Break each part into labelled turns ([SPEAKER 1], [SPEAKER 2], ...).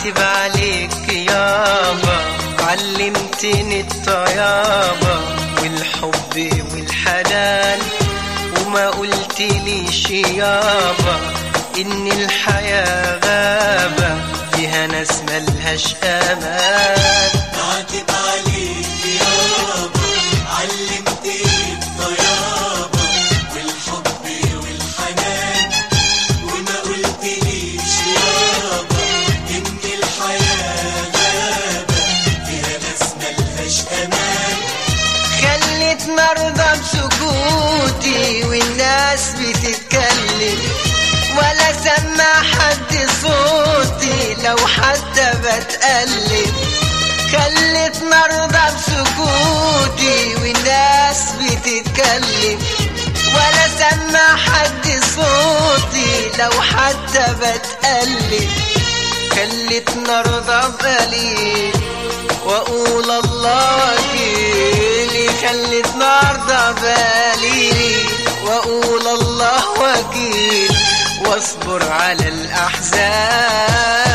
[SPEAKER 1] بعتب عليك يابا علمتني الطيابة والحب والحنان وما قلت ليش يابا إن الحياة غابة فيها ناس ملهاش أمان
[SPEAKER 2] بعتب عليك يابا علمتني الطيابة والحب والحنان وما قلتليش يابا إن الحياة غابة فيها ناس ملهاش أمان
[SPEAKER 1] خلت مرضى بسكوتي والناس بتتكلم ولا سمع حد صوتي لو حتى بتقلب خلت مرضى بسكوتي والناس بتتكلم ولا سمع حد صوتي لو حتى بتقلب خلتنا ارضى بقليل واقول الله وكيلي خلتنا ارضى بقليل واقول الله وكيل واصبر على الاحزان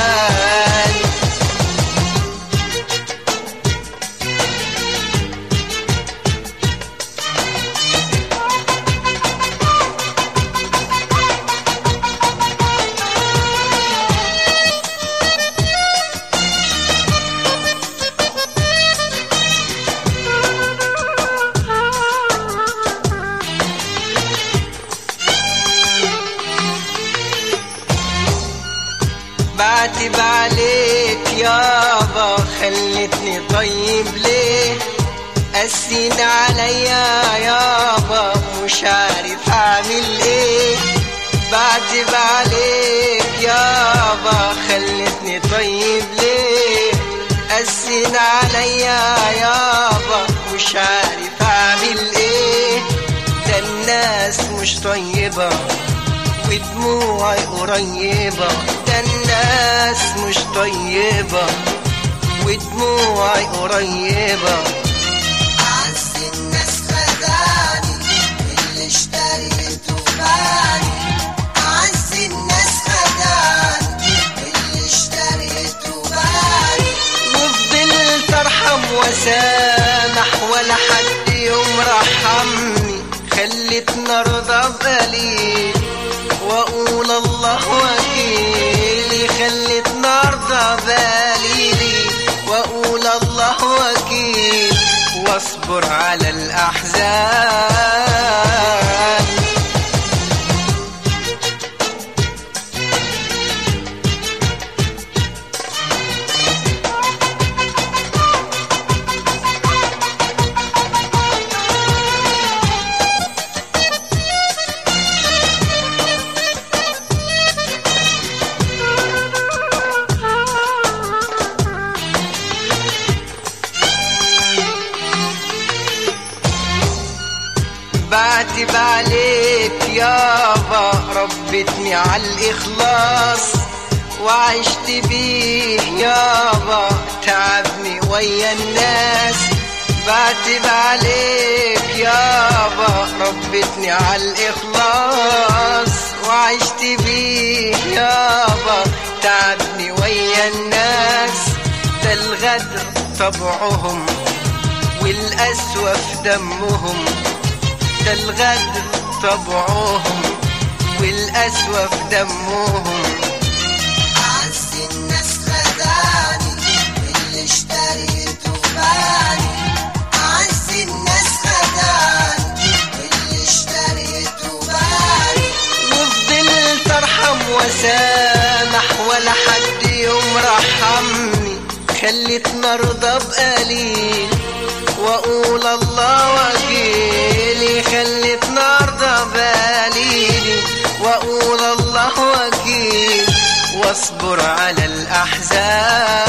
[SPEAKER 1] بعتب عليك يابا خلتني طيب ليه قسين عليا يابا مش عارف اعمل ايه بعتب عليك يابا خلتني طيب ليه قسين عليا يابا مش عارف اعمل ايه ده الناس مش طيبه ودموعي قريبة ده الناس مش طيبة ودموعي قريبة
[SPEAKER 3] أعز الناس خداني اللي اشتريته باني أعز الناس خداني اللي اشتريته باني
[SPEAKER 1] وفضلت ارحم وسامح ولا حد يوم رحمني خلتنا ارضى بقليل واقول الله وكيلي خلتنا ارضى بقليلي واقول الله وكيل واصبر على الاحزان بعتب عليك يابا ربتني على الإخلاص وعشت بيه يابا تعبني ويا الناس بعتب عليك يابا ربتني على الإخلاص وعشت بيه يابا تعبني ويا الناس ده الغدر طبعهم والقسوة في دمهم ده الغدر طبعهم والقسوة في دمهم
[SPEAKER 3] أعز الناس خداني اللي اشتريته باني أعز الناس خداني اللي اشتريته باني
[SPEAKER 1] وفضلت ارحم وسامح ولا حد يوم رحمني خلتنا ارضى بقليل واقول الله وكيلي خلتنا ارضى بقليلي واقول الله وكيل واصبر على الاحزان